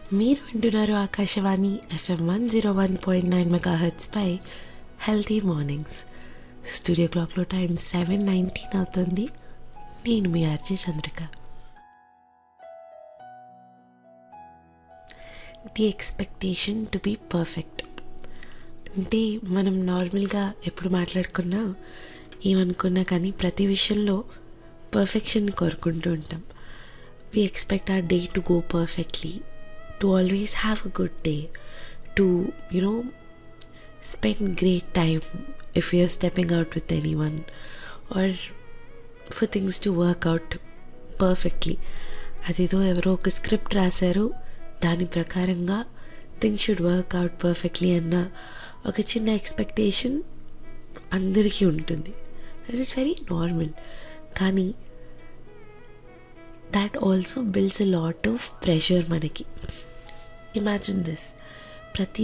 మీరు వింటున్నారు Akashvani FM one zero one point nine mega పై హెల్తీ మార్నింగ్స్ స్టూడియో క్లాక్లో టైం సెవెన్ నైన్టీన్ అవుతుంది నేను మీ RJ Chandrika the expectation to be perfect అంటే మనం నార్మల్గా ఎప్పుడు మాట్లాడుకున్నా ఏమనుకున్నా కానీ ప్రతి విషయంలో పర్ఫెక్షన్ కోరుకుంటూ ఉంటాం we expect our day to go perfectly to always have a good day to you know spend great time if you're stepping out with anyone or for things to work out perfectly అదేదో ఎవరో ఒక script రాశారు దాని ప్రకారంగా things should work out perfectly అన్న ఒక చిన్న expectation అందరికీ ఉంటుంది దట్ ఈస్ వెరీ నార్మల్ కానీ that also builds a lot of pressure మనకి ఇమాజిన్ దిస్ ప్రతి